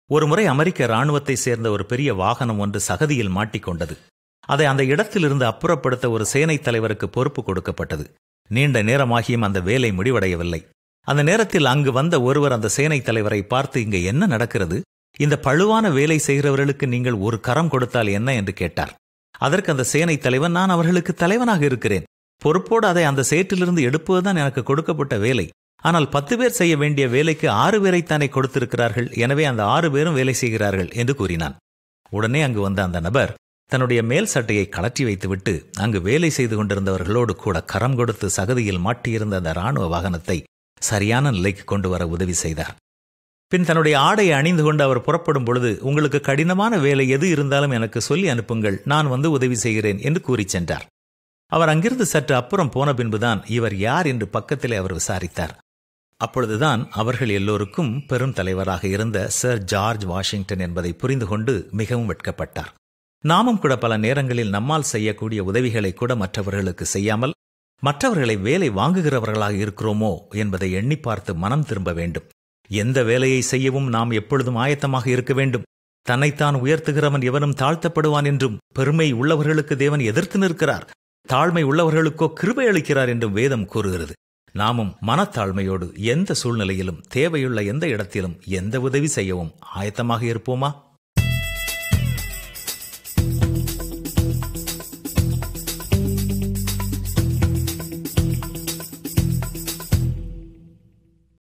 ஒருமுறை அமெரிக்க ராணுவத்தை சேர்ந்த ஒரு பெரிய வாகனம் ஒன்று சகதியில் மாட்டிக்கொண்டது அதை அந்த இடத்திலிருந்து அப்புறப்படுத்த ஒரு சேனைத் தலைவருக்கு பொறுப்பு கொடுக்கப்பட்டது நீண்ட நேரமாகியும் அந்த வேலை முடிவடையவில்லை அந்த நேரத்தில் அங்கு வந்த ஒருவர் அந்த சேனைத் தலைவரை பார்த்து இங்க என்ன நடக்கிறது இந்த பழுவான வேலை செய்கிறவர்களுக்கு நீங்கள் ஒரு கரம் கொடுத்தால் என்ன என்று கேட்டார் அதற்கு அந்த சேனைத் தலைவன் நான் அவர்களுக்கு தலைவனாக இருக்கிறேன் பொறுப்போடு அதை அந்த சேற்றிலிருந்து எடுப்பதுதான் எனக்கு கொடுக்கப்பட்ட வேலை ஆனால் பத்து பேர் செய்ய வேண்டிய வேலைக்கு ஆறு பேரைத்தானே கொடுத்திருக்கிறார்கள் எனவே அந்த ஆறு பேரும் வேலை செய்கிறார்கள் என்று கூறினான் உடனே அங்கு வந்த அந்த நபர் தன்னுடைய மேல் சட்டையை கலற்றி வைத்துவிட்டு அங்கு வேலை செய்து கொண்டிருந்தவர்களோடு கூட கரம் கொடுத்து சகதியில் மாட்டியிருந்த அந்த ராணுவ வாகனத்தை சரியான நிலைக்கு கொண்டு வர உதவி செய்தார் பின் தன்னுடைய ஆடையை அணிந்து கொண்டு அவர் புறப்படும் பொழுது உங்களுக்கு கடினமான வேலை எது இருந்தாலும் எனக்கு சொல்லி அனுப்புங்கள் நான் வந்து உதவி செய்கிறேன் என்று கூறிச் சென்றார் அவர் அங்கிருந்து சற்று அப்புறம் போன பின்புதான் இவர் யார் என்று பக்கத்திலே அவர் விசாரித்தார் அப்பொழுதுதான் அவர்கள் எல்லோருக்கும் பெரும் தலைவராக இருந்த சர் ஜார்ஜ் வாஷிங்டன் என்பதை புரிந்து கொண்டு மிகவும் வெட்கப்பட்டார் நாமும் கூட பல நேரங்களில் நம்மால் செய்யக்கூடிய உதவிகளை கூட மற்றவர்களுக்கு செய்யாமல் மற்றவர்களை வேலை வாங்குகிறவர்களாக இருக்கிறோமோ என்பதை எண்ணி பார்த்து மனம் திரும்ப வேண்டும் எந்த வேலையை செய்யவும் நாம் எப்பொழுதும் ஆயத்தமாக இருக்க வேண்டும் தன்னைத்தான் உயர்த்துகிறவன் எவனும் தாழ்த்தப்படுவான் என்றும் பெருமை உள்ளவர்களுக்கு தேவன் எதிர்த்து நிற்கிறார் தாழ்மை உள்ளவர்களுக்கோ கிருபை அளிக்கிறார் என்றும் வேதம் கூறுகிறது நாமும் மனத்தாழ்மையோடு எந்த சூழ்நிலையிலும் தேவையுள்ள எந்த இடத்திலும் எந்த உதவி செய்யவும் ஆயத்தமாக இருப்போமா